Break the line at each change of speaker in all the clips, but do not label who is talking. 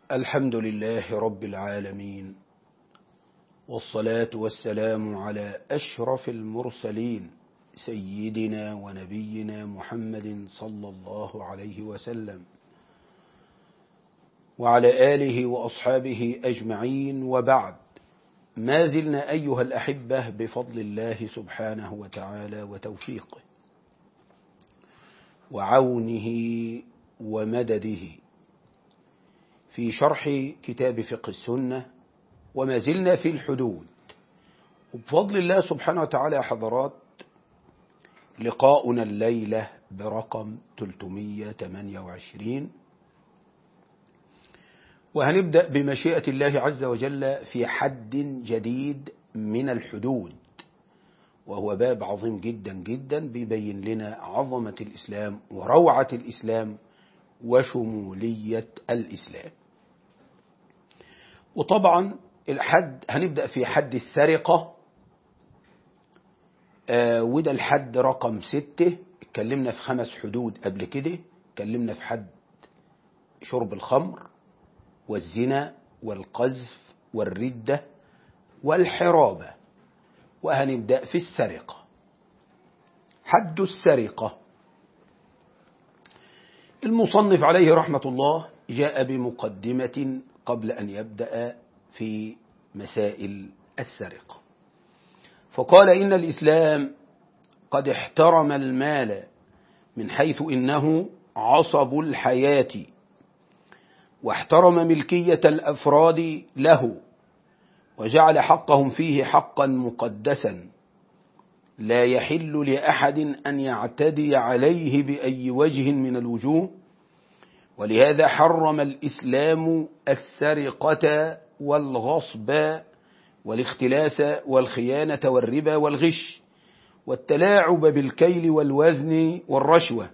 الحمد لله رب العالمين والصلاة والسلام على أشرف المرسلين سيدنا ونبينا محمد صلى الله عليه وسلم وعلى آله وأصحابه أجمعين وبعد ما زلنا أيها الأحبة بفضل الله سبحانه وتعالى وتوفيقه وعونه ومدده في شرح كتاب فقه السنة وما زلنا في الحدود وبفضل الله سبحانه وتعالى يا حضرات لقاؤنا الليلة برقم 328 وهنبدأ بمشيئة الله عز وجل في حد جديد من الحدود وهو باب عظيم جدا جدا بيبين لنا عظمة الإسلام وروعة الإسلام وشمولية الإسلام وطبعا الحد هنبدأ في حد السرقة آه وده الحد رقم ستة اتكلمنا في خمس حدود قبل كده اتكلمنا في حد شرب الخمر والزنا والقذف والردة والحرابة وهنبدأ في السرقة حد السرقة المصنف عليه رحمة الله جاء بمقدمة قبل أن يبدأ في مسائل السرقة فقال إن الإسلام قد احترم المال من حيث إنه عصب الحياة واحترم ملكية الأفراد له وجعل حقهم فيه حقا مقدسا لا يحل لأحد أن يعتدي عليه بأي وجه من الوجوه ولهذا حرم الإسلام السرقة والغصب والاختلاس والخيانة والربا والغش والتلاعب بالكيل والوزن والرشوة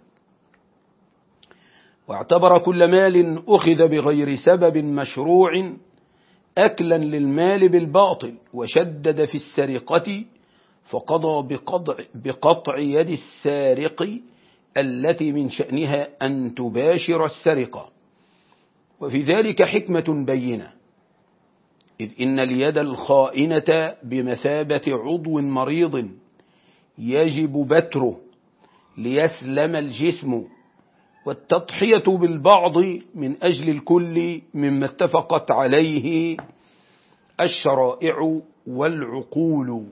واعتبر كل مال أخذ بغير سبب مشروع أكلا للمال بالباطل وشدد في السرقة فقضى بقطع, بقطع يد السارق التي من شأنها أن تباشر السرقة وفي ذلك حكمة بينة إذ إن اليد الخائنة بمثابة عضو مريض يجب بتره ليسلم الجسم والتضحية بالبعض من أجل الكل مما اتفقت عليه الشرائع والعقول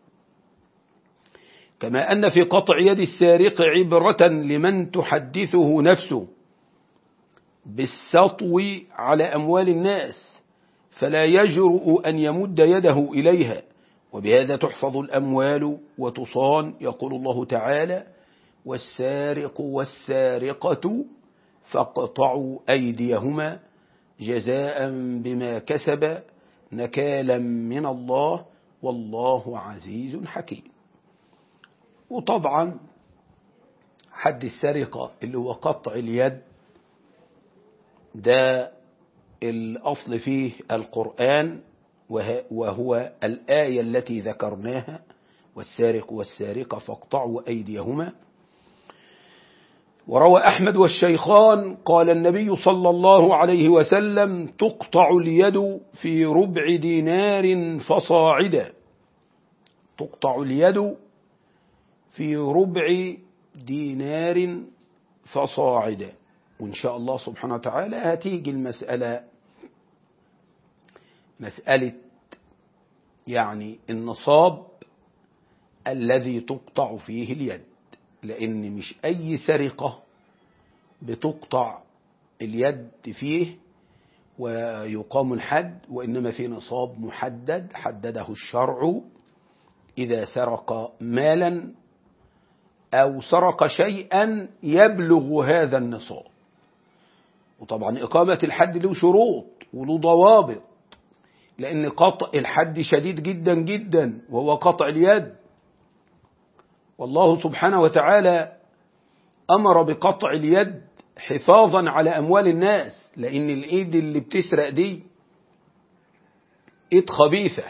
كما أن في قطع يد السارق عبرة لمن تحدثه نفسه بالسطو على أموال الناس فلا يجرؤ أن يمد يده إليها وبهذا تحفظ الأموال وتصان يقول الله تعالى والسارق والسارقة فاقطعوا أيديهما جزاء بما كسب نكالا من الله والله عزيز حكيم وطبعا حد السرقة اللي هو قطع اليد ده الأصل فيه القرآن وهو الآية التي ذكرناها والسارق والسارقة فاقطعوا أيديهما وروى أحمد والشيخان قال النبي صلى الله عليه وسلم تقطع اليد في ربع دينار فصاعدا تقطع اليد في ربع دينار فصاعدا وإن شاء الله سبحانه وتعالى هتيجي المسألة مسألة يعني النصاب الذي تقطع فيه اليد لأن مش أي سرقة بتقطع اليد فيه ويقام الحد وإنما في نصاب محدد حدده الشرع إذا سرق مالا أو سرق شيئا يبلغ هذا النصاب وطبعا إقامة الحد له شروط وله ضوابط لأن قطع الحد شديد جدا جدا وهو قطع اليد والله سبحانه وتعالى أمر بقطع اليد حفاظا على أموال الناس لأن الإيد اللي بتسرق دي إيد خبيثة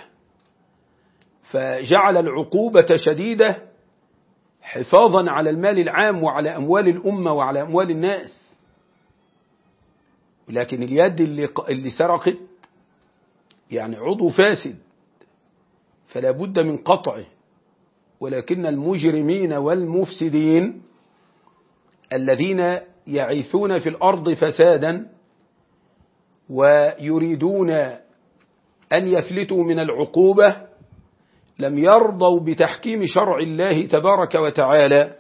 فجعل العقوبة شديدة حفاظا على المال العام وعلى أموال الأمة وعلى أموال الناس لكن اليد اللي, اللي سرقت يعني عضو فاسد فلا بد من قطعه ولكن المجرمين والمفسدين الذين يعيثون في الأرض فسادا ويريدون أن يفلتوا من العقوبة لم يرضوا بتحكيم شرع الله تبارك وتعالى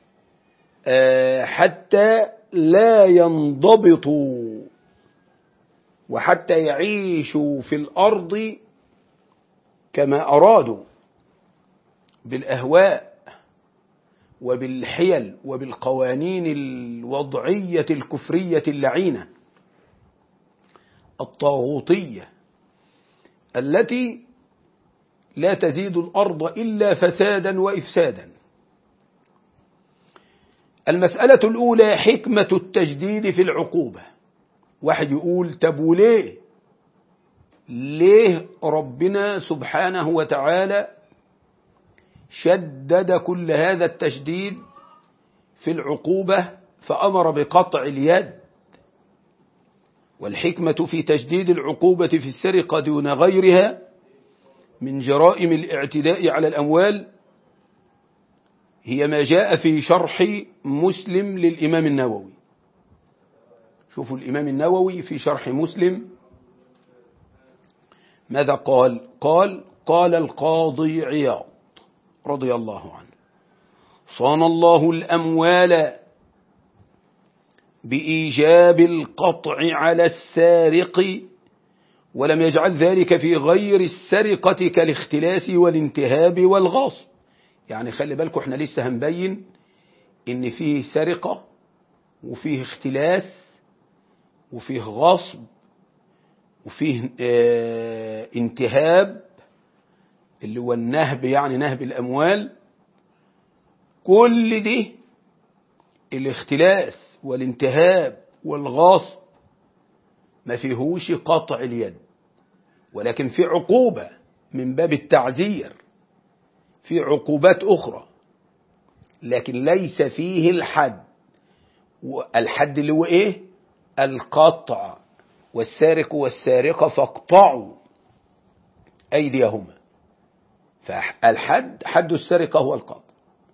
حتى لا ينضبطوا وحتى يعيشوا في الأرض كما أرادوا بالأهواء وبالحيل وبالقوانين الوضعية الكفرية اللعينة الطاغوتية التي لا تزيد الأرض إلا فسادا وإفسادا المسألة الأولى حكمة التجديد في العقوبة واحد يقول طب وليه ليه ربنا سبحانه وتعالى شدد كل هذا التشديد في العقوبة فأمر بقطع اليد والحكمة في تشديد العقوبة في السرقة دون غيرها من جرائم الاعتداء على الأموال هي ما جاء في شرح مسلم للإمام النووي شوفوا الإمام النووي في شرح مسلم ماذا قال قال قال القاضي عياض رضي الله عنه صان الله الأموال بإيجاب القطع على السارق ولم يجعل ذلك في غير السرقة كالاختلاس والانتهاب والغاصب يعني خلي بالكم احنا لسه هنبين ان فيه سرقة وفيه اختلاس وفيه غصب وفيه اه انتهاب اللي هو النهب يعني نهب الأموال كل دي الاختلاس والانتهاب والغصب ما فيهوش قطع اليد ولكن في عقوبة من باب التعزير في عقوبات أخرى لكن ليس فيه الحد الحد اللي هو إيه القطع والسارق والسارقة فاقطعوا أيديهما فالحد حد السرقة هو القطع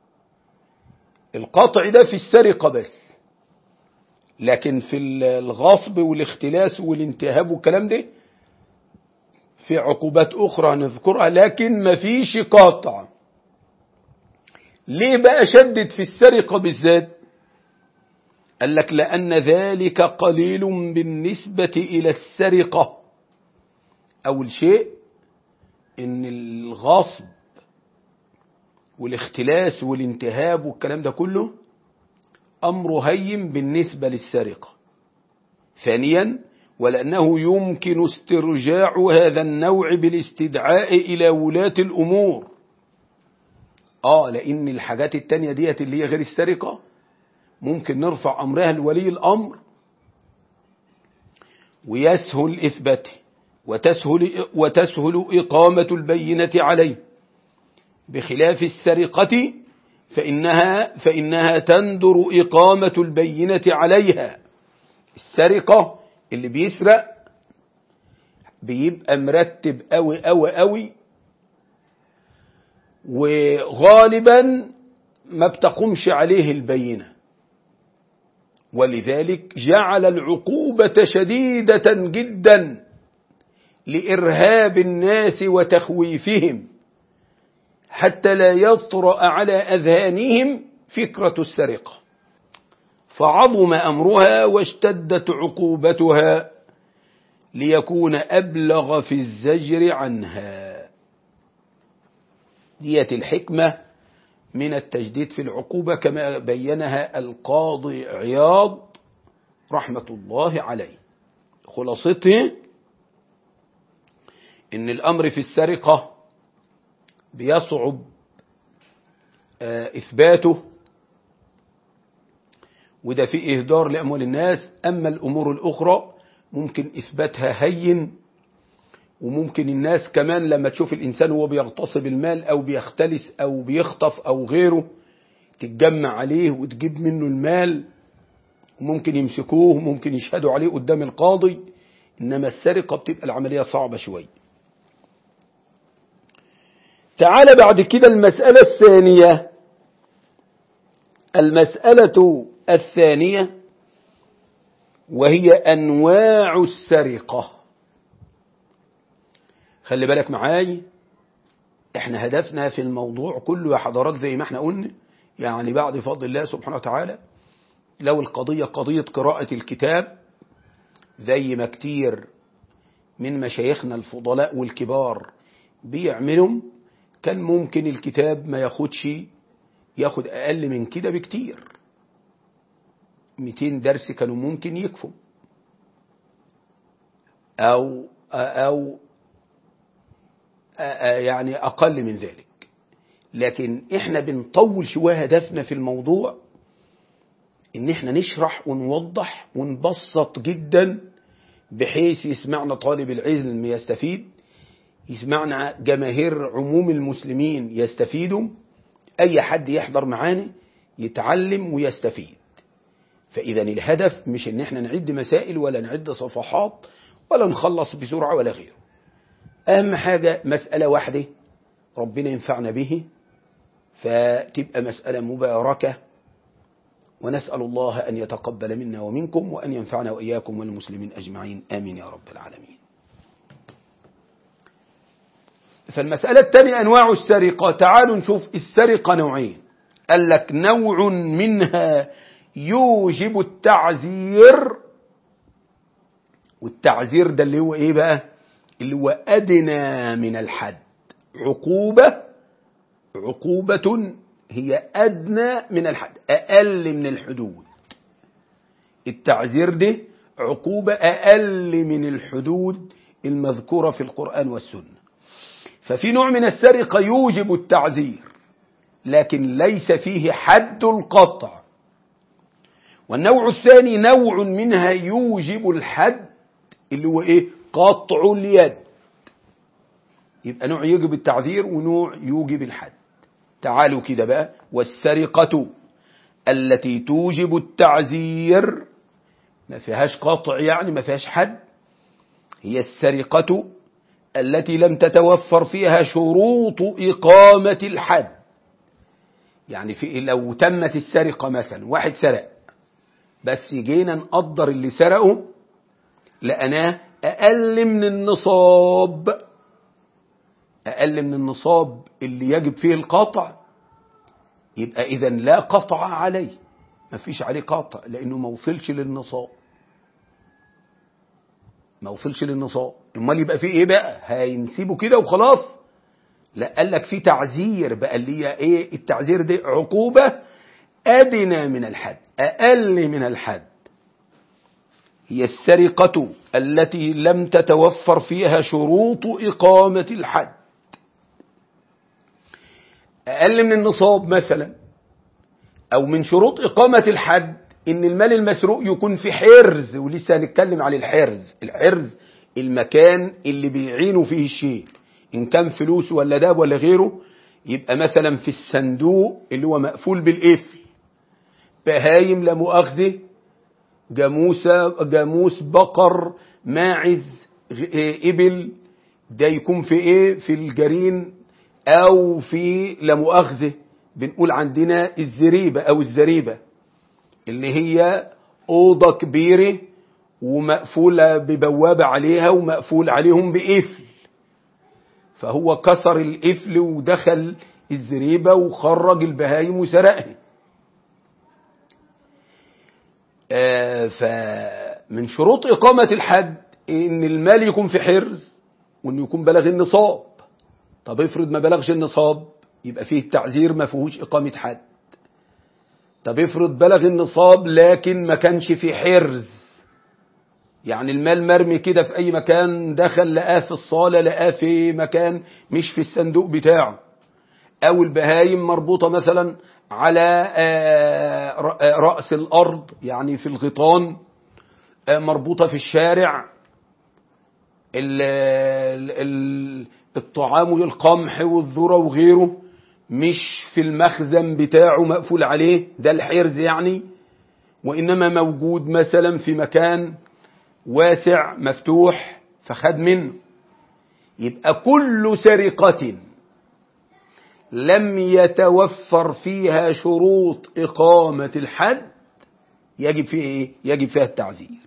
القطع ده في السرقة بس لكن في الغصب والاختلاس والانتهاب والكلام ده في عقوبات أخرى نذكرها لكن ما فيش قاطع ليه بقى شدد في السرقة بالذات قال لك لأن ذلك قليل بالنسبة إلى السرقة أول شيء إن الغصب والاختلاس والانتهاب والكلام ده كله أمر هين بالنسبة للسرقة ثانيا ولأنه يمكن استرجاع هذا النوع بالاستدعاء إلى ولاة الأمور آه لأن الحاجات التانية ديت اللي هي غير السرقة ممكن نرفع أمرها لولي الأمر ويسهل إثباته وتسهل, وتسهل إقامة البينة عليه بخلاف السرقة فإنها, فإنها تندر إقامة البينة عليها السرقة اللي بيسرق بيبقى مرتب قوي قوي قوي وغالبا ما بتقومش عليه البينة ولذلك جعل العقوبة شديدة جدا لإرهاب الناس وتخويفهم حتى لا يطرأ على أذهانهم فكرة السرقة فعظم أمرها واشتدت عقوبتها ليكون أبلغ في الزجر عنها دية الحكمة من التجديد في العقوبة كما بينها القاضي عياض رحمة الله عليه خلاصته إن الأمر في السرقة بيصعب إثباته وده في إهدار لأموال الناس أما الأمور الأخرى ممكن إثباتها هين وممكن الناس كمان لما تشوف الإنسان وهو بيغتصب المال أو بيختلس أو بيخطف أو غيره تتجمع عليه وتجيب منه المال وممكن يمسكوه وممكن يشهدوا عليه قدام القاضي إنما السرقة بتبقى العملية صعبة شوية تعال بعد كده المسألة الثانية المسألة الثانية وهي أنواع السرقة خلي بالك معاي احنا هدفنا في الموضوع كله يا حضرات زي ما احنا قلنا يعني بعد فضل الله سبحانه وتعالى لو القضية قضية قراءة الكتاب زي ما كتير من مشايخنا الفضلاء والكبار بيعملوا كان ممكن الكتاب ما ياخدش ياخد أقل من كده بكتير 200 درس كانوا ممكن يكفوا أو أو يعني أقل من ذلك لكن إحنا بنطول شوية هدفنا في الموضوع إن إحنا نشرح ونوضح ونبسط جدا بحيث يسمعنا طالب العلم يستفيد يسمعنا جماهير عموم المسلمين يستفيدوا أي حد يحضر معانا يتعلم ويستفيد فإذا الهدف مش إن إحنا نعد مسائل ولا نعد صفحات ولا نخلص بسرعة ولا غيره أهم حاجة مسألة واحدة ربنا ينفعنا به فتبقى مسألة مباركة ونسأل الله أن يتقبل منا ومنكم وأن ينفعنا وإياكم والمسلمين أجمعين آمين يا رب العالمين فالمسألة الثانية أنواع السرقة تعالوا نشوف السرقة نوعين قال لك نوع منها يوجب التعزير والتعزير ده اللي هو ايه بقى اللي هو أدنى من الحد عقوبة عقوبة هي أدنى من الحد أقل من الحدود التعزير ده عقوبة أقل من الحدود المذكورة في القرآن والسنة ففي نوع من السرقة يوجب التعزير لكن ليس فيه حد القطع والنوع الثاني نوع منها يوجب الحد اللي هو ايه قطع اليد يبقى نوع يوجب التعذير ونوع يوجب الحد تعالوا كده بقى والسرقة التي توجب التعزير ما فيهاش قطع يعني ما فيهاش حد هي السرقة التي لم تتوفر فيها شروط إقامة الحد يعني في لو تمت السرقة مثلا واحد سرق بس جينا نقدر اللي سرقه لقناه أقل من النصاب أقل من النصاب اللي يجب فيه القطع يبقى إذا لا قطع عليه ما فيش عليه قطع لأنه ما وصلش للنصاب ما وصلش للنصاب امال يبقى فيه ايه بقى هينسيبه كده وخلاص لا قال لك في تعزير بقى اللي هي ايه التعزير دي عقوبة أدنى من الحد أقل من الحد هي السرقة التي لم تتوفر فيها شروط إقامة الحد أقل من النصاب مثلا أو من شروط إقامة الحد إن المال المسروق يكون في حرز ولسه هنتكلم عن الحرز الحرز المكان اللي بيعينوا فيه الشيء إن كان فلوس ولا داب ولا غيره يبقى مثلا في الصندوق اللي هو مقفول بالقفل بهايم لا مؤاخذه جاموسة جاموس بقر ماعز إبل ده يكون في إيه في الجرين أو في لا مؤاخذه بنقول عندنا الزريبة أو الزريبة اللي هي أوضة كبيرة ومقفولة ببوابة عليها ومقفول عليهم بقفل فهو كسر القفل ودخل الزريبة وخرج البهايم وسرقها آه فمن شروط إقامة الحد إن المال يكون في حرز وإنه يكون بلغ النصاب طب افرض ما بلغش النصاب يبقى فيه التعزير ما فيهوش إقامة حد طب افرض بلغ النصاب لكن ما كانش في حرز يعني المال مرمي كده في أي مكان دخل لقاه في الصالة لقاه في مكان مش في الصندوق بتاعه أو البهايم مربوطة مثلا على رأس الأرض يعني في الغيطان مربوطة في الشارع الطعام والقمح والذرة وغيره مش في المخزن بتاعه مقفول عليه ده الحرز يعني وإنما موجود مثلا في مكان واسع مفتوح فخد منه يبقى كل سرقة لم يتوفر فيها شروط إقامة الحد يجب فيه إيه؟ يجب فيها التعزير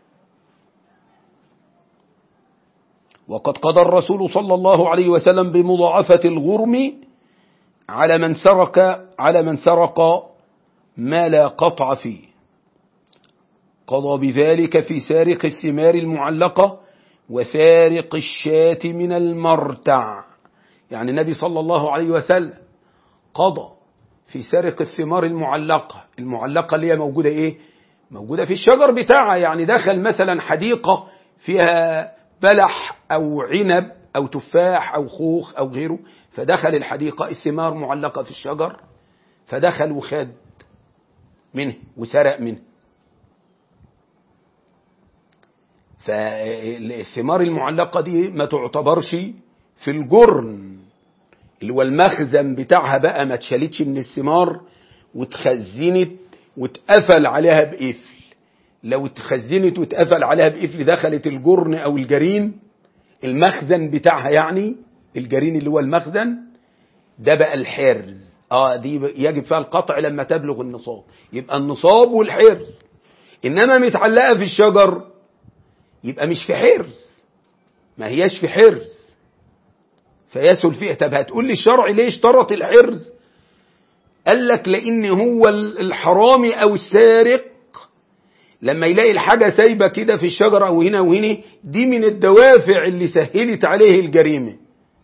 وقد قضى الرسول صلى الله عليه وسلم بمضاعفة الغرم على من سرق على من سرق ما لا قطع فيه قضى بذلك في سارق الثمار المعلقة وسارق الشاة من المرتع يعني النبي صلى الله عليه وسلم قضى في سارق الثمار المعلقة المعلقة اللي هي موجودة ايه موجودة في الشجر بتاعها يعني دخل مثلا حديقة فيها بلح أو عنب أو تفاح أو خوخ أو غيره فدخل الحديقة الثمار معلقة في الشجر فدخل وخد منه وسرق منه فالثمار المعلقة دي ما تعتبرش في الجرن اللي هو المخزن بتاعها بقى ما اتشالتش من الثمار واتخزنت واتقفل عليها بقفل لو اتخزنت واتقفل عليها بقفل دخلت الجرن او الجرين المخزن بتاعها يعني الجرين اللي هو المخزن ده بقى الحرز اه دي يجب فيها القطع لما تبلغ النصاب يبقى النصاب والحرز انما متعلقه في الشجر يبقى مش في حرز ما هياش في حرز فيسهل فيها طب هتقول لي الشرع ليه اشترط الحرز قال لك لان هو الحرامي او السارق لما يلاقي الحاجة سايبة كده في الشجرة أو هنا وهنا دي من الدوافع اللي سهلت عليه الجريمة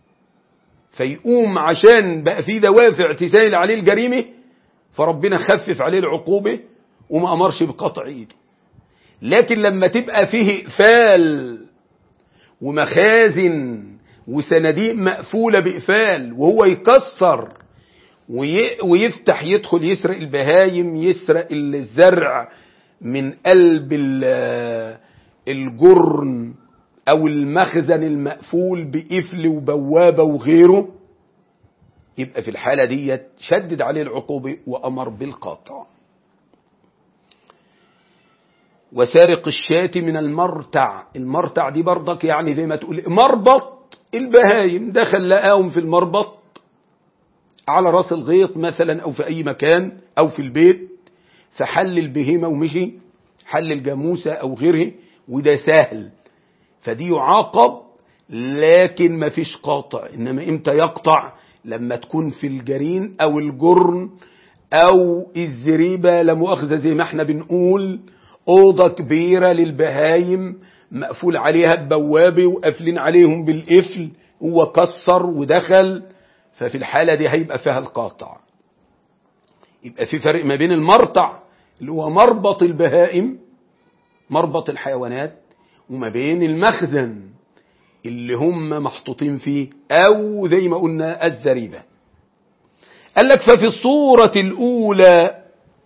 فيقوم عشان بقى في دوافع تسهل عليه الجريمة فربنا خفف عليه العقوبة وما أمرش بقطع إيده لكن لما تبقى فيه إقفال ومخازن وصناديق مقفولة بإقفال وهو يكسر ويفتح يدخل يسرق البهايم يسرق الزرع من قلب الجرن او المخزن المقفول بقفل وبوابة وغيره يبقى في الحالة دي شدد عليه العقوبة وأمر بالقطع وسارق الشاة من المرتع المرتع دي برضك يعني زي ما تقول مربط البهايم دخل لقاهم في المربط على راس الغيط مثلا أو في أي مكان أو في البيت فحل البهيمة ومشي حل الجاموسة أو غيره وده سهل فدي يعاقب لكن ما فيش قاطع إنما إمتى يقطع لما تكون في الجرين أو الجرن أو الزريبة لمؤاخذة زي ما احنا بنقول أوضة كبيرة للبهايم مقفول عليها ببوابة وقافلين عليهم بالقفل هو كسر ودخل ففي الحالة دي هيبقى فيها القاطع يبقى في فرق ما بين المرتع اللي هو مربط البهائم مربط الحيوانات وما بين المخزن اللي هم محطوطين فيه أو زي ما قلنا الزريبة قال لك ففي الصورة الأولى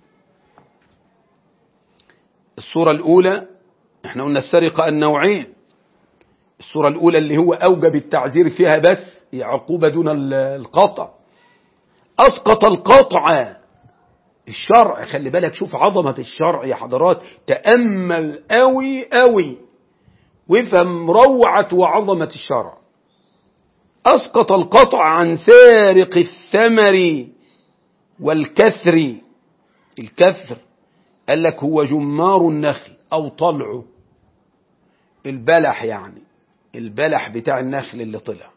الصورة الأولى احنا قلنا السرقة النوعين الصورة الأولى اللي هو أوجب التعزير فيها بس عقوبة دون القطع أسقط القطع الشرع خلي بالك شوف عظمة الشرع يا حضرات تأمل قوي قوي وافهم روعة وعظمة الشرع أسقط القطع عن سارق الثمر والكثر الكثر قال لك هو جمار النخل أو طلعه البلح يعني البلح بتاع النخل اللي طلع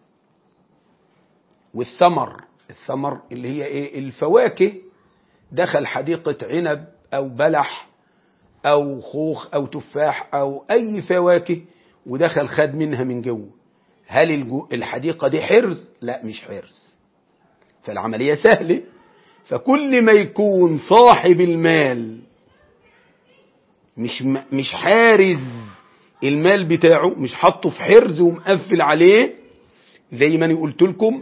والثمر الثمر اللي هي ايه الفواكه دخل حديقة عنب أو بلح أو خوخ أو تفاح أو أي فواكه ودخل خد منها من جوه هل الحديقة دي حرز؟ لا مش حرز فالعملية سهلة فكل ما يكون صاحب المال مش مش حارز المال بتاعه مش حاطه في حرز ومقفل عليه زي ما انا قلت لكم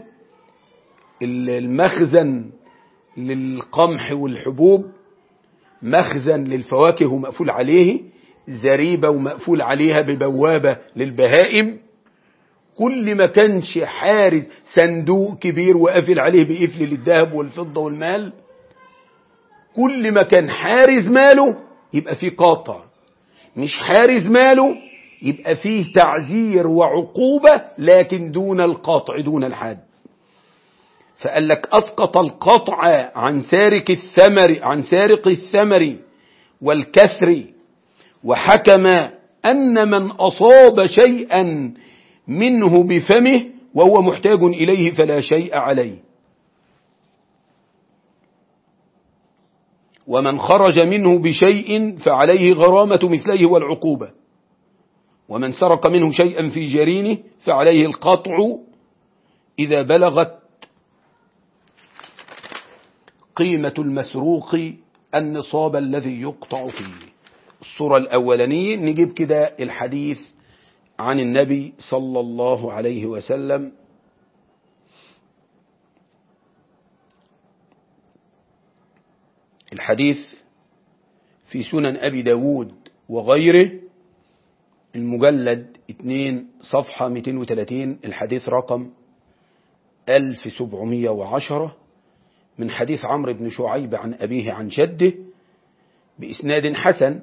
المخزن للقمح والحبوب مخزن للفواكه ومقفول عليه زريبة ومقفول عليها ببوابة للبهائم كل ما كانش حارس صندوق كبير وقافل عليه بقفل للذهب والفضة والمال كل ما كان حارز ماله يبقى فيه قاطع مش حارز ماله يبقى فيه تعزير وعقوبة لكن دون القطع دون الحد فقال لك أسقط القطع عن سارق الثمر عن سارق الثمر والكسر وحكم أن من أصاب شيئا منه بفمه وهو محتاج إليه فلا شيء عليه ومن خرج منه بشيء فعليه غرامة مثليه والعقوبة ومن سرق منه شيئا في جرينه فعليه القطع إذا بلغت قيمة المسروق النصاب الذي يقطع فيه الصورة الأولانية نجيب كده الحديث عن النبي صلى الله عليه وسلم الحديث في سنن أبي داود وغيره المجلد 2 صفحة 230 الحديث رقم 1710 من حديث عمرو بن شعيب عن أبيه عن جده بإسناد حسن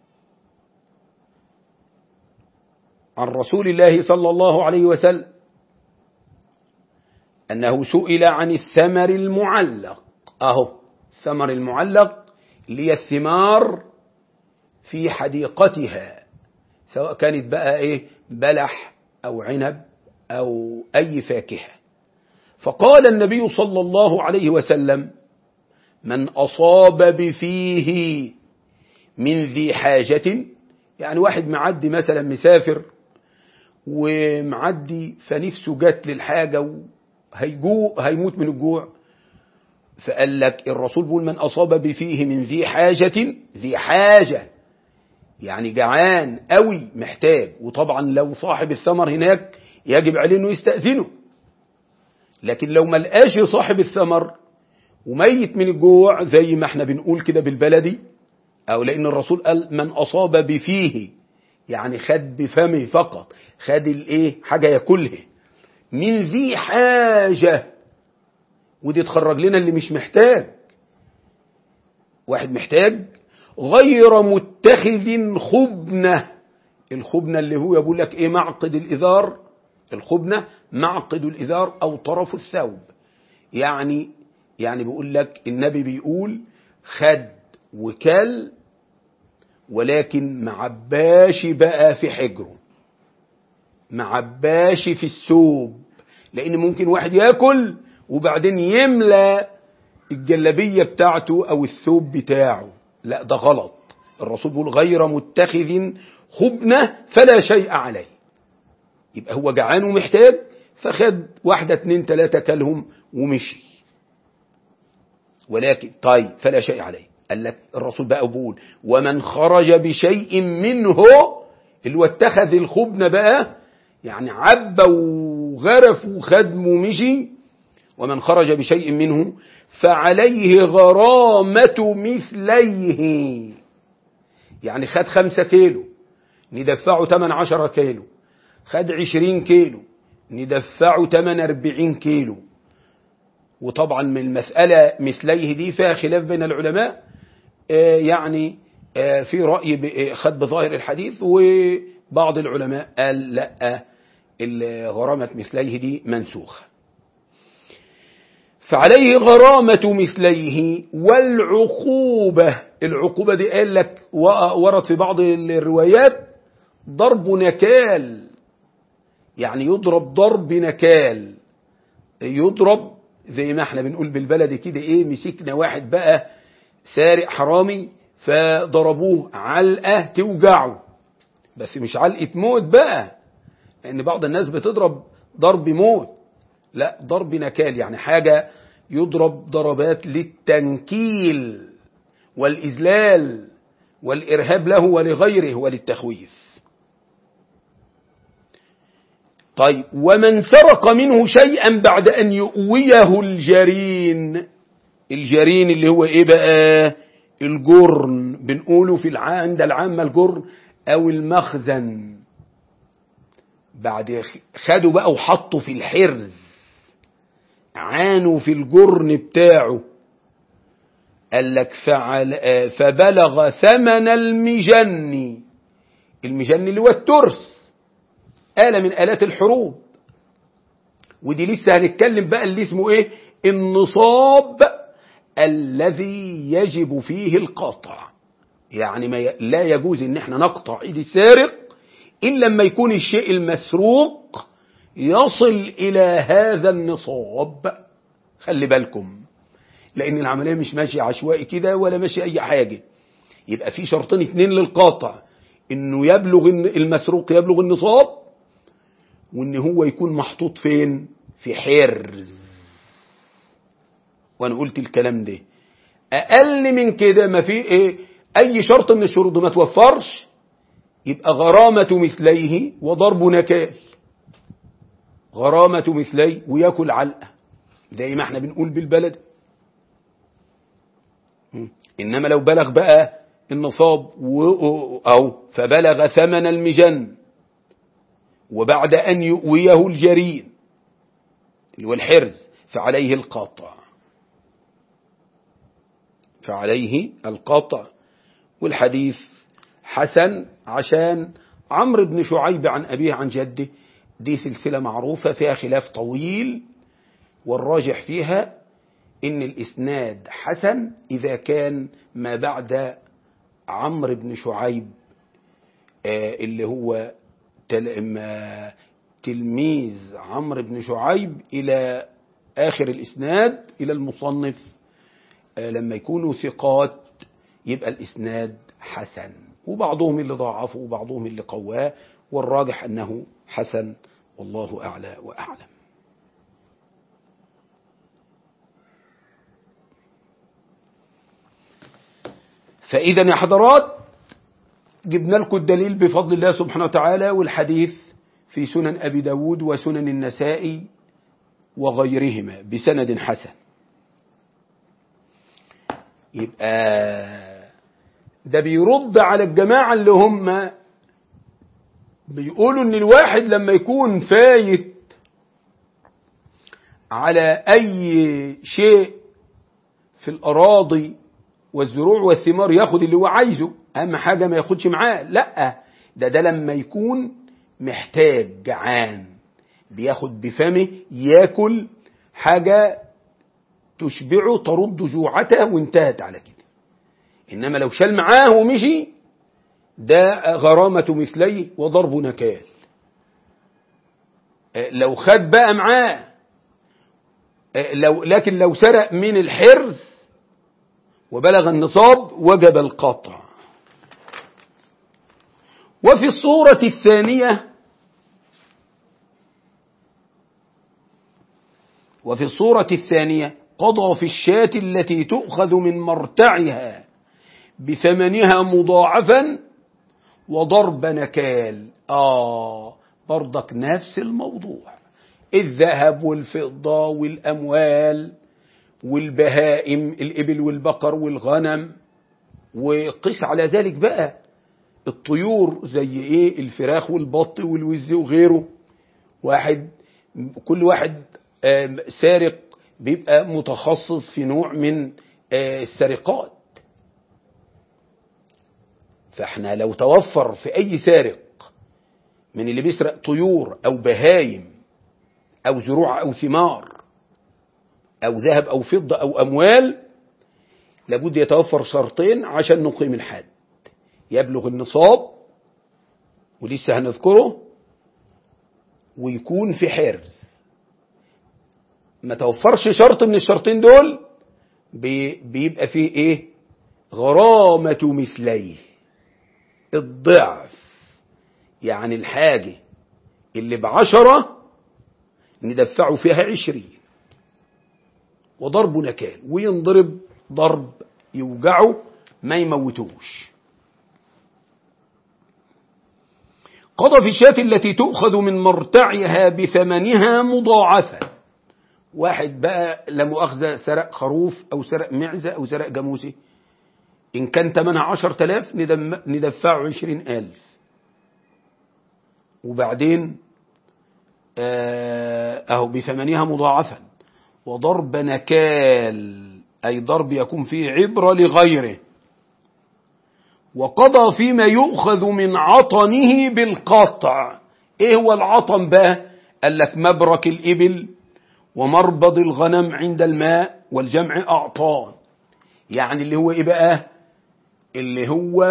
عن رسول الله صلى الله عليه وسلم أنه سئل عن الثمر المعلق أهو الثمر المعلق اللي هي الثمار في حديقتها سواء كانت بقى إيه بلح أو عنب أو أي فاكهة فقال النبي صلى الله عليه وسلم من أصاب بفيه من ذي حاجة يعني واحد معدي مثلا مسافر ومعدي فنفسه جت للحاجة وهيجوع هيموت من الجوع فقال لك الرسول بيقول من أصاب بفيه من ذي حاجة ذي حاجة يعني جعان قوي محتاج وطبعا لو صاحب الثمر هناك يجب عليه انه يستأذنه لكن لو ما لقاش صاحب الثمر وميت من الجوع زي ما احنا بنقول كده بالبلدي او لان الرسول قال من اصاب بفيه يعني خد بفمه فقط خد الايه حاجه ياكلها من ذي حاجه ودي تخرج لنا اللي مش محتاج واحد محتاج غير متخذ خبنه الخبنه اللي هو يقول لك ايه معقد الازار الخبنه معقد الازار او طرف الثوب يعني يعني بيقول لك النبي بيقول خد وكل ولكن معباش بقى في حجره معباش في الثوب لان ممكن واحد ياكل وبعدين يملى الجلبية بتاعته او الثوب بتاعه لا ده غلط الرسول بيقول غير متخذ خبنة فلا شيء عليه يبقى هو جعان ومحتاج فخد واحدة اتنين تلاتة كلهم ومشي ولكن طيب فلا شيء عليه قال لك الرسول بقى بيقول ومن خرج بشيء منه اللي هو اتخذ الخبن بقى يعني عب وغرف وخدم ومشي ومن خرج بشيء منه فعليه غرامة مثليه يعني خد خمسة كيلو ندفعه تمن عشرة كيلو خد عشرين كيلو ندفعه تمن أربعين كيلو وطبعا من المسألة مثليه دي فيها خلاف بين العلماء آه يعني آه في رأي خد بظاهر الحديث وبعض العلماء قال لا غرامة مثليه دي منسوخة فعليه غرامة مثليه والعقوبة العقوبة دي قال لك ورد في بعض الروايات ضرب نكال يعني يضرب ضرب نكال يضرب زي ما احنا بنقول بالبلد كده ايه مسكنا واحد بقى سارق حرامي فضربوه علقة توجعه بس مش علقة موت بقى لان بعض الناس بتضرب ضرب موت لا ضرب نكال يعني حاجة يضرب ضربات للتنكيل والإذلال والإرهاب له ولغيره وللتخويف طيب ومن سرق منه شيئا بعد أن يؤويه الجرين الجرين اللي هو إيه بقى الجرن بنقوله في الع... عند العامة الجرن أو المخزن بعد خدوا بقى وحطوا في الحرز عانوا في الجرن بتاعه قال لك فعل فبلغ ثمن المجن المجن اللي هو الترس آلة من آلات الحروب ودي لسه هنتكلم بقى اللي اسمه ايه النصاب الذي يجب فيه القطع يعني ما ي... لا يجوز ان احنا نقطع ايد السارق الا لما يكون الشيء المسروق يصل الى هذا النصاب خلي بالكم لان العمليه مش ماشيه عشوائي كده ولا ماشيه اي حاجه يبقى في شرطين اتنين للقاطع انه يبلغ المسروق يبلغ النصاب وان هو يكون محطوط فين في حرز وانا قلت الكلام ده اقل من كده ما في ايه اي شرط من الشروط ما توفرش يبقى غرامة مثليه وضرب نكال غرامة مثليه وياكل علقة زي ما احنا بنقول بالبلد انما لو بلغ بقى النصاب او فبلغ ثمن المجن وبعد ان يؤويه الجرين اللي هو الحرز فعليه القطع فعليه القطع والحديث حسن عشان عمرو بن شعيب عن أبيه عن جده دي سلسلة معروفة فيها خلاف طويل والراجح فيها إن الإسناد حسن إذا كان ما بعد عمرو بن شعيب اللي هو تلميذ عمرو بن شعيب إلى آخر الإسناد إلى المصنف لما يكونوا ثقات يبقى الإسناد حسن وبعضهم اللي ضاعفه وبعضهم اللي قواه والراجح أنه حسن والله أعلى وأعلم فإذا يا حضرات جبنا لكم الدليل بفضل الله سبحانه وتعالى والحديث في سنن أبي داود وسنن النسائي وغيرهما بسند حسن يبقى ده بيرد على الجماعة اللي هم بيقولوا ان الواحد لما يكون فايت على اي شيء في الاراضي والزروع والثمار ياخد اللي هو عايزه اهم حاجة ما ياخدش معاه لا ده ده لما يكون محتاج جعان بياخد بفمه ياكل حاجة تشبعه ترد جوعته وانتهت على كده إنما لو شال معاه ومشي ده غرامة مثليه وضرب نكال لو خد بقى معاه لو لكن لو سرق من الحرز وبلغ النصاب وجب القطع وفي الصورة الثانية وفي الصورة الثانية قضى في الشاة التي تؤخذ من مرتعها بثمنها مضاعفا وضرب نكال آه برضك نفس الموضوع الذهب والفضة والأموال والبهائم الإبل والبقر والغنم وقس على ذلك بقى الطيور زي ايه الفراخ والبط والوز وغيره واحد كل واحد سارق بيبقى متخصص في نوع من السرقات فاحنا لو توفر في اي سارق من اللي بيسرق طيور او بهايم او زروع او ثمار او ذهب او فضة او اموال لابد يتوفر شرطين عشان نقيم الحد يبلغ النصاب ولسه هنذكره ويكون في حرز ما توفرش شرط من الشرطين دول بيبقى فيه ايه غرامة مثليه الضعف يعني الحاجة اللي بعشرة ندفعه فيها عشرين وضرب نكال وينضرب ضرب يوجعه ما يموتوش قضى في الشاة التي تؤخذ من مرتعها بثمنها مضاعفا واحد بقى لا مؤاخذة سرق خروف أو سرق معزة أو سرق جاموسي إن كان تمنها عشر تلاف ندفعه عشرين ألف وبعدين أهو بثمنها مضاعفا وضرب نكال أي ضرب يكون فيه عبرة لغيره وقضى فيما يؤخذ من عطنه بالقطع ايه هو العطن بقى قال لك مبرك الإبل ومربض الغنم عند الماء والجمع أعطان يعني اللي هو ايه بقى اللي هو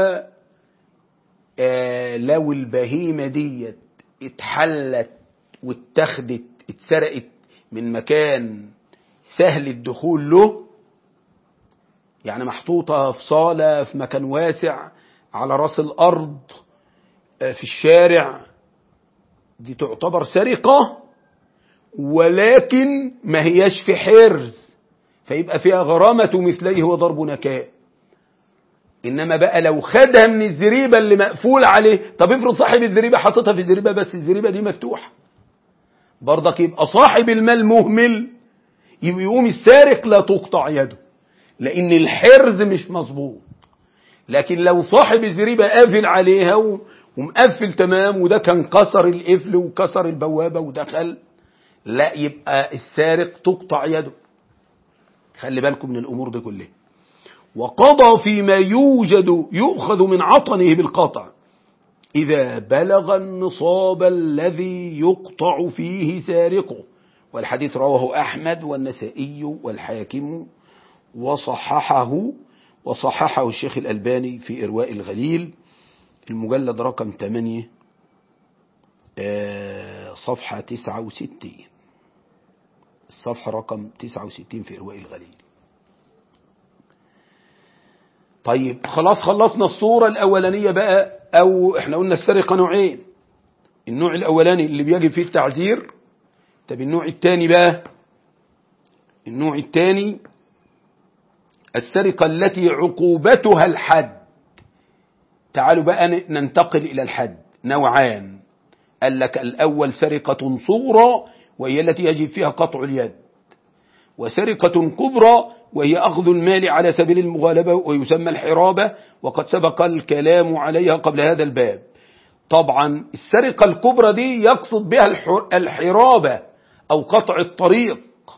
آه لو البهيمة ديت اتحلت واتخذت اتسرقت من مكان سهل الدخول له يعني محطوطة في صالة في مكان واسع على راس الأرض في الشارع دي تعتبر سرقة ولكن ما هياش في حرز فيبقى فيها غرامة مثليه وضرب نكاء إنما بقى لو خدها من الزريبة اللي مقفول عليه طب افرض صاحب الزريبة حاططها في الزريبة بس الزريبة دي مفتوحة برضك يبقى صاحب المال مهمل يبقى يقوم السارق لا تقطع يده لأن الحرز مش مظبوط لكن لو صاحب الزريبة قافل عليها ومقفل تمام وده كان كسر القفل وكسر البوابة ودخل لا يبقى السارق تقطع يده خلي بالكم من الأمور دي كلها وقضى فيما يوجد يؤخذ من عطنه بالقطع إذا بلغ النصاب الذي يقطع فيه سارقه والحديث رواه أحمد والنسائي والحاكم وصححه وصححه الشيخ الألباني في إرواء الغليل المجلد رقم 8 صفحة 69 الصفحة رقم 69 في إرواء الغليل طيب خلاص خلصنا الصورة الأولانية بقى أو احنا قلنا السرقة نوعين النوع الأولاني اللي بيجب فيه التعذير طب النوع الثاني بقى النوع الثاني السرقة التي عقوبتها الحد تعالوا بقى ننتقل إلى الحد نوعان قال لك الأول سرقة صغرى وهي التي يجب فيها قطع اليد وسرقة كبرى وهي أخذ المال على سبيل المغالبة ويسمى الحرابة وقد سبق الكلام عليها قبل هذا الباب طبعا السرقة الكبرى دي يقصد بها الحرابة أو قطع الطريق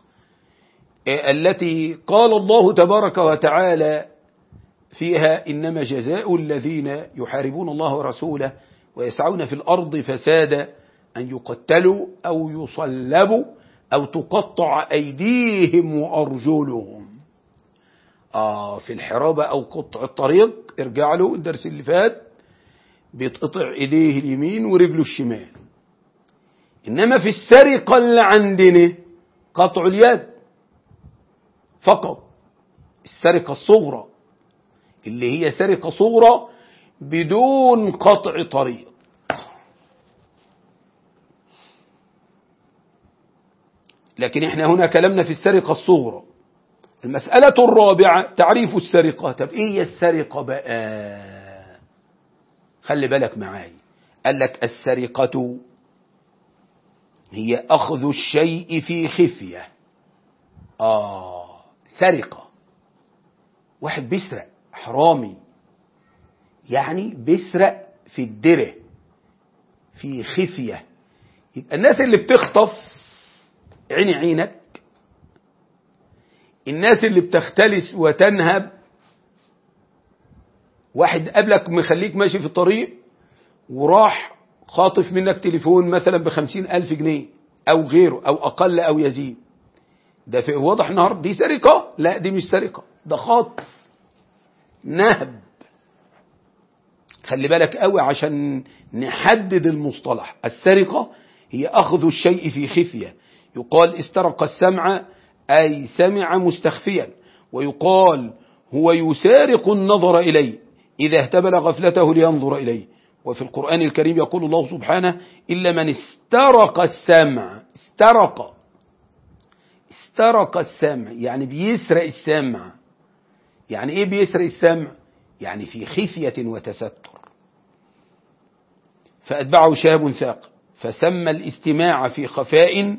التي قال الله تبارك وتعالى فيها إنما جزاء الذين يحاربون الله ورسوله ويسعون في الأرض فسادا أن يقتلوا أو يصلبوا أو تقطع أيديهم وأرجلهم آه في الحرابة أو قطع الطريق ارجع له الدرس اللي فات بيتقطع إيديه اليمين ورجله الشمال إنما في السرقة اللي عندنا قطع اليد فقط السرقة الصغرى اللي هي سرقة صغرى بدون قطع طريق لكن احنا هنا كلامنا في السرقة الصغرى المسألة الرابعة تعريف السرقة طب ايه هي السرقة بقى خلي بالك معاي قال لك السرقة هي أخذ الشيء في خفية آه سرقة واحد بيسرق حرامي يعني بيسرق في الدره في خفية يبقى الناس اللي بتخطف عيني عينك الناس اللي بتختلس وتنهب واحد قبلك مخليك ماشي في الطريق وراح خاطف منك تليفون مثلا بخمسين ألف جنيه أو غيره أو أقل أو يزيد ده في واضح النهارده دي سرقة لا دي مش سرقة ده خاطف نهب خلي بالك قوي عشان نحدد المصطلح السرقة هي أخذ الشيء في خفية يقال استرق السمع أي سمع مستخفيا ويقال هو يسارق النظر إليه إذا اهتبل غفلته لينظر إليه وفي القرآن الكريم يقول الله سبحانه إلا من استرق السمع استرق استرق السمع يعني بيسرق السمع يعني ايه بيسرق السمع يعني في خفية وتستر فأتبعه شهاب ساق فسمى الاستماع في خفاء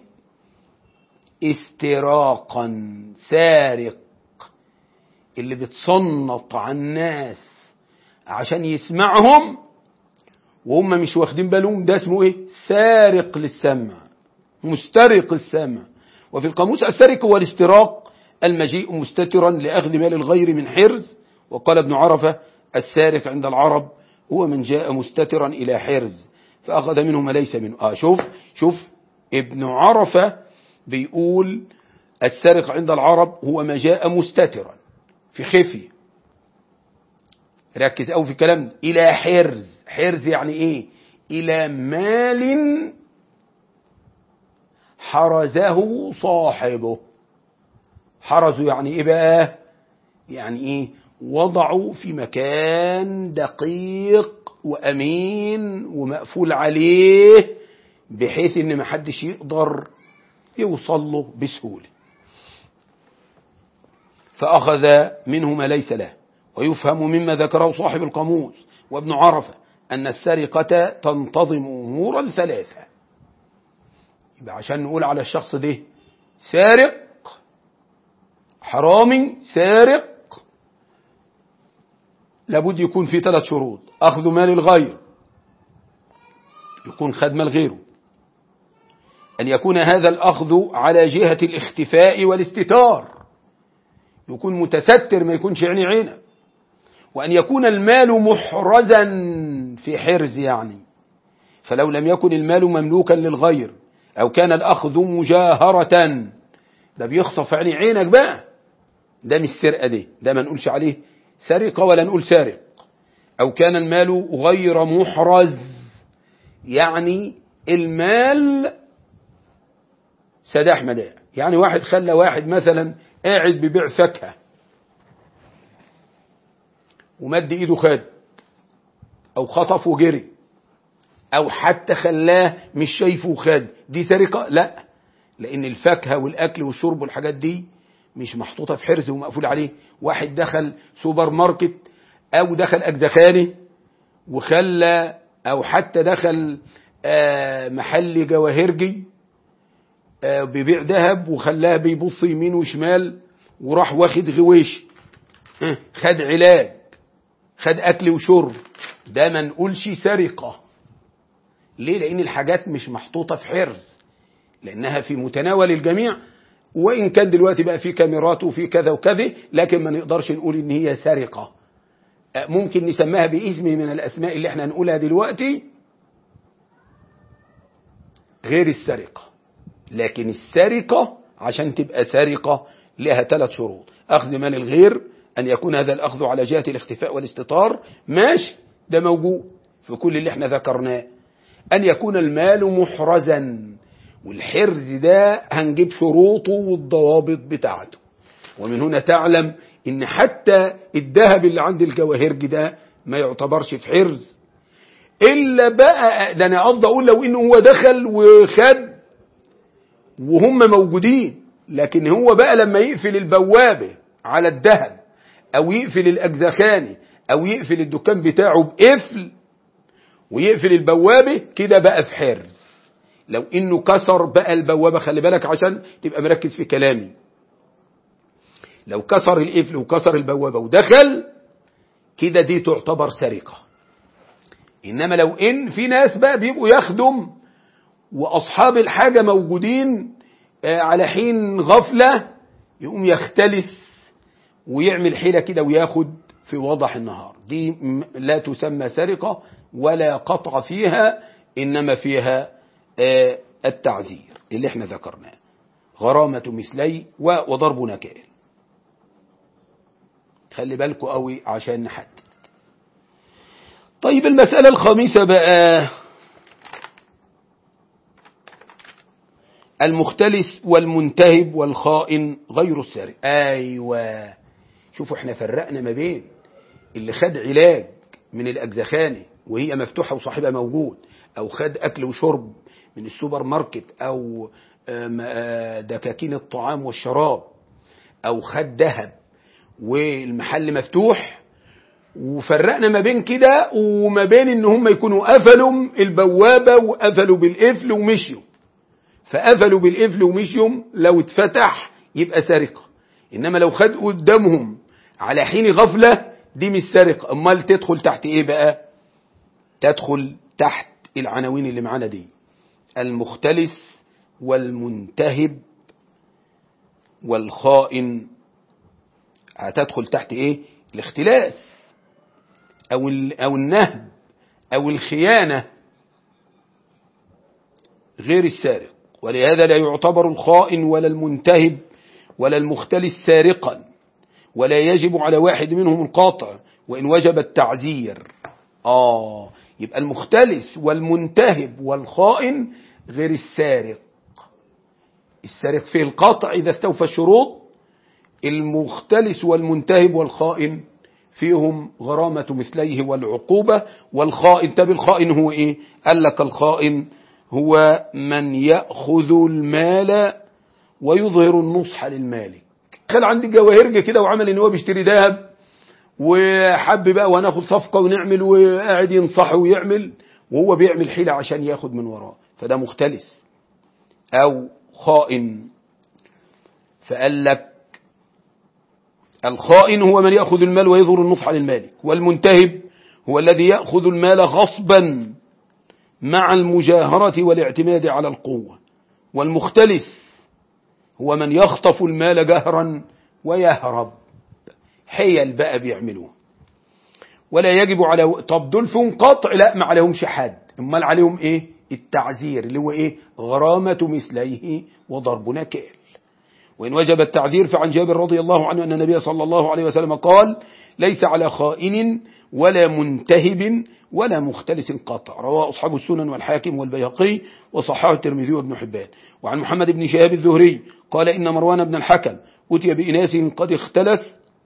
استراقا سارق اللي بتصنط على الناس عشان يسمعهم وهم مش واخدين بالهم ده اسمه ايه سارق للسمع مسترق السمع وفي القاموس السرق هو الاستراق المجيء مستترا لأخذ مال الغير من حرز وقال ابن عرفة السارق عند العرب هو من جاء مستترا إلى حرز فأخذ منه ما ليس منه آه شوف شوف ابن عرفة بيقول السارق عند العرب هو ما جاء مستترا في خفي ركز أو في كلام إلى حرز حرز يعني إيه إلى مال حرزه صاحبه حرزه يعني إيه بقى يعني إيه وضعوا في مكان دقيق وأمين ومقفول عليه بحيث إن محدش يقدر يوصل له بسهولة فأخذ منه ما ليس له ويفهم مما ذكره صاحب القاموس وابن عرفة أن السرقة تنتظم أمورا ثلاثة يبقى عشان نقول على الشخص ده سارق حرامي سارق لابد يكون في ثلاث شروط أخذ مال الغير يكون خد مال غيره أن يكون هذا الأخذ على جهة الاختفاء والاستتار يكون متستر ما يكونش عيني عينه وأن يكون المال محرزا في حرز يعني فلو لم يكن المال مملوكا للغير أو كان الأخذ مجاهرة ده بيخطف عيني عينك بقى ده مش سرقة دي ده ما نقولش عليه سرقة ولا نقول سارق أو كان المال غير محرز يعني المال سداح مداح يعني واحد خلى واحد مثلا قاعد ببيع فاكهة ومد ايده خد او خطف وجري او حتى خلاه مش شايفه وخد دي سرقة لا لان الفاكهة والاكل والشرب والحاجات دي مش محطوطة في حرز ومقفول عليه واحد دخل سوبر ماركت او دخل اجزخاني وخلى او حتى دخل محل جواهرجي بيبيع ذهب وخلاه بيبص يمين وشمال وراح واخد غويش خد علاج خد اكل وشرب ده ما نقولش سرقة ليه لان الحاجات مش محطوطة في حرز لانها في متناول الجميع وان كان دلوقتي بقى في كاميرات وفي كذا وكذا لكن ما نقدرش نقول ان هي سرقة ممكن نسميها باسم من الاسماء اللي احنا هنقولها دلوقتي غير السرقة لكن السرقة عشان تبقى سرقة لها ثلاث شروط أخذ مال الغير أن يكون هذا الأخذ على جهة الاختفاء والاستطار ماشي ده موجود في كل اللي احنا ذكرناه أن يكون المال محرزا والحرز ده هنجيب شروطه والضوابط بتاعته ومن هنا تعلم ان حتى الذهب اللي عند الجواهرج ده ما يعتبرش في حرز الا بقى ده انا افضل اقول لو انه هو دخل وخد وهم موجودين لكن هو بقى لما يقفل البوابة على الذهب او يقفل الاجزخاني او يقفل الدكان بتاعه بقفل ويقفل البوابة كده بقى في حرز لو انه كسر بقى البوابة خلي بالك عشان تبقى مركز في كلامي لو كسر القفل وكسر البوابة ودخل كده دي تعتبر سرقة انما لو ان في ناس بقى بيبقوا يخدم واصحاب الحاجة موجودين على حين غفلة يقوم يختلس ويعمل حيلة كده وياخد في وضح النهار دي لا تسمى سرقة ولا قطع فيها إنما فيها التعزير اللي احنا ذكرناه غرامة مثلي وضرب نكال خلي بالكوا قوي عشان نحدد طيب المسألة الخامسة بقى المختلس والمنتهب والخائن غير السارق ايوه شوفوا احنا فرقنا ما بين اللي خد علاج من الاجزخانه وهي مفتوحه وصاحبها موجود او خد اكل وشرب من السوبر ماركت او دكاكين الطعام والشراب او خد ذهب والمحل مفتوح وفرقنا ما بين كده وما بين ان هم يكونوا قفلوا البوابه وقفلوا بالقفل ومشيوا فقفلوا بالقفل ومشيوا لو اتفتح يبقى سرقة إنما لو خد قدامهم على حين غفلة دي مش سرقة أمال تدخل تحت إيه بقى تدخل تحت العناوين اللي معانا دي المختلس والمنتهب والخائن هتدخل تحت ايه الاختلاس او او النهب او الخيانة غير السارق ولهذا لا يعتبر الخائن ولا المنتهب ولا المختلس سارقا ولا يجب على واحد منهم القاطع وإن وجب التعزير آه يبقى المختلس والمنتهب والخائن غير السارق السارق فيه القطع إذا استوفى الشروط المختلس والمنتهب والخائن فيهم غرامة مثليه والعقوبة والخائن طب الخائن هو إيه قال لك الخائن هو من يأخذ المال ويظهر النصح للمالك دخل عندي جواهرجة كده وعمل ان هو بيشتري ذهب وحب بقى وناخد صفقة ونعمل وقاعد ينصحه ويعمل وهو بيعمل حيلة عشان ياخد من وراه فده مختلس او خائن فقال لك الخائن هو من يأخذ المال ويظهر النصح للمالك والمنتهب هو الذي يأخذ المال غصبا مع المجاهرة والاعتماد على القوة والمختلس هو من يخطف المال جهرا ويهرب حيل بقى بيعملوه ولا يجب على طب دول فيهم قطع لا ما عليهمش حد امال عليهم ايه التعزير اللي هو ايه غرامة مثليه وضرب نكال وإن وجب التعذير فعن جابر رضي الله عنه أن النبي صلى الله عليه وسلم قال ليس على خائن ولا منتهب ولا مختلس قطع رواه أصحاب السنن والحاكم والبيهقي وصححه الترمذي وابن حبان وعن محمد بن شهاب الزهري قال إن مروان بن الحكم أتي بإناس قد اختلس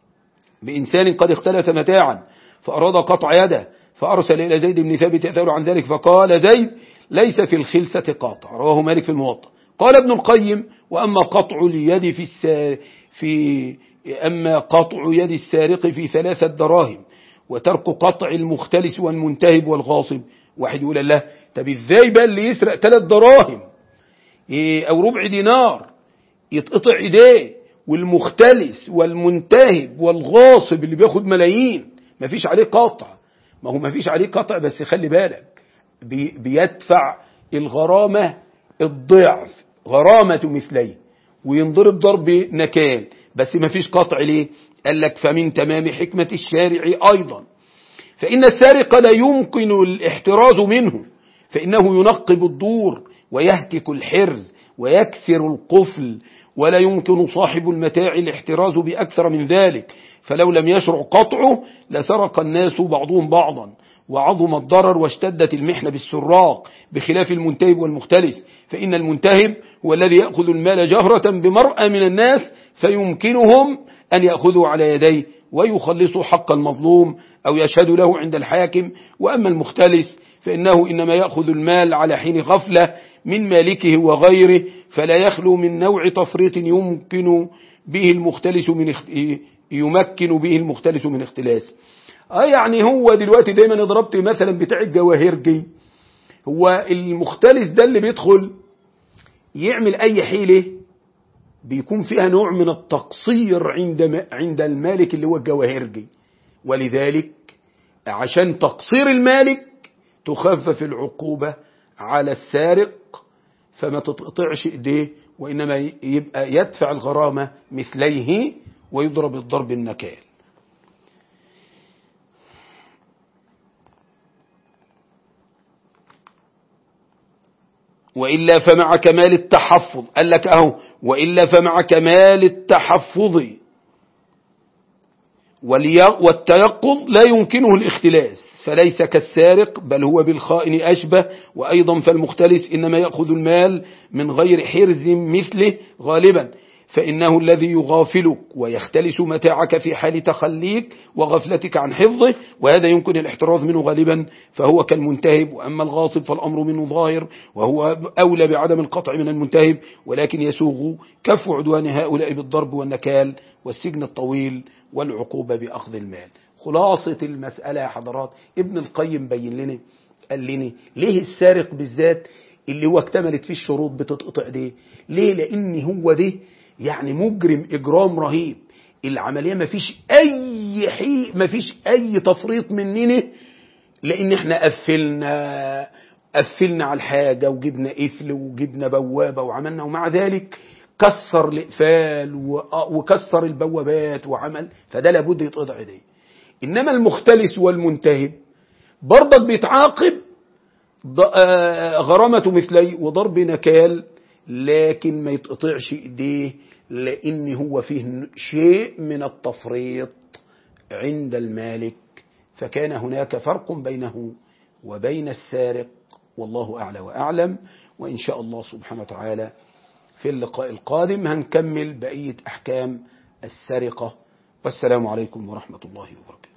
بإنسان قد اختلس متاعا فأراد قطع يده فأرسل إلى زيد بن ثابت يسأل عن ذلك فقال زيد ليس في الخلسة قاطع رواه مالك في الموطأ قال ابن القيم وأما قطع اليد في السار في أما قطع يد السارق في ثلاثة دراهم وترك قطع المختلس والمنتهب والغاصب واحد يقول الله طب ازاي بقى اللي يسرق ثلاث دراهم إيه او ربع دينار يتقطع ايديه والمختلس والمنتهب والغاصب اللي بياخد ملايين مفيش عليه قطع ما هو مفيش عليه قطع بس خلي بالك بي بيدفع الغرامة الضعف غرامة مثليه وينضرب ضرب نكال بس ما فيش قطع ليه قال لك فمن تمام حكمة الشارع أيضا فإن السارق لا يمكن الاحتراز منه فإنه ينقب الدور ويهتك الحرز ويكسر القفل ولا يمكن صاحب المتاع الاحتراز بأكثر من ذلك فلو لم يشرع قطعه لسرق الناس بعضهم بعضا وعظم الضرر واشتدت المحنة بالسراق بخلاف المنتهب والمختلس فإن المنتهب هو الذي يأخذ المال جهرة بمرأة من الناس فيمكنهم أن يأخذوا على يديه ويخلصوا حق المظلوم أو يشهد له عند الحاكم وأما المختلس فإنه إنما يأخذ المال على حين غفلة من مالكه وغيره فلا يخلو من نوع تفريط يمكن به المختلس من اخت... يمكن به المختلس من اختلاس اه يعني هو دلوقتي دايما ضربت مثلا بتاع الجواهرجي هو المختلس ده اللي بيدخل يعمل اي حيلة بيكون فيها نوع من التقصير عند عند المالك اللي هو الجواهرجي ولذلك عشان تقصير المالك تخفف العقوبة على السارق فما تتقطعش ايديه وإنما يبقى يدفع الغرامة مثليه ويضرب الضرب النكال وإلا فمع كمال التحفظ قال لك أهو وإلا فمع كمال التحفظ والتيقظ لا يمكنه الاختلاس فليس كالسارق بل هو بالخائن أشبه وأيضا فالمختلس إنما يأخذ المال من غير حرز مثله غالبا فإنه الذي يغافلك ويختلس متاعك في حال تخليك وغفلتك عن حفظه وهذا يمكن الاحتراز منه غالبا فهو كالمنتهب وأما الغاصب فالأمر منه ظاهر وهو أولى بعدم القطع من المنتهب ولكن يسوغ كف عدوان هؤلاء بالضرب والنكال والسجن الطويل والعقوبة بأخذ المال خلاصة المسألة يا حضرات ابن القيم بين لنا قال لنا ليه السارق بالذات اللي هو اكتملت فيه الشروط بتتقطع دي ليه لان هو ده يعني مجرم اجرام رهيب العملية ما فيش اي حي ما فيش اي تفريط مننا لان احنا قفلنا قفلنا على الحاجة وجبنا قفل وجبنا بوابة وعملنا ومع ذلك كسر الإقفال وكسر البوابات وعمل فده لابد يتقطع ايديه إنما المختلس والمنتهب برضك بيتعاقب غرامة مثلي وضرب نكال لكن ما يتقطعش ايديه لان هو فيه شيء من التفريط عند المالك فكان هناك فرق بينه وبين السارق والله اعلى واعلم وان شاء الله سبحانه وتعالى في اللقاء القادم هنكمل بقيه احكام السرقه والسلام عليكم ورحمه الله وبركاته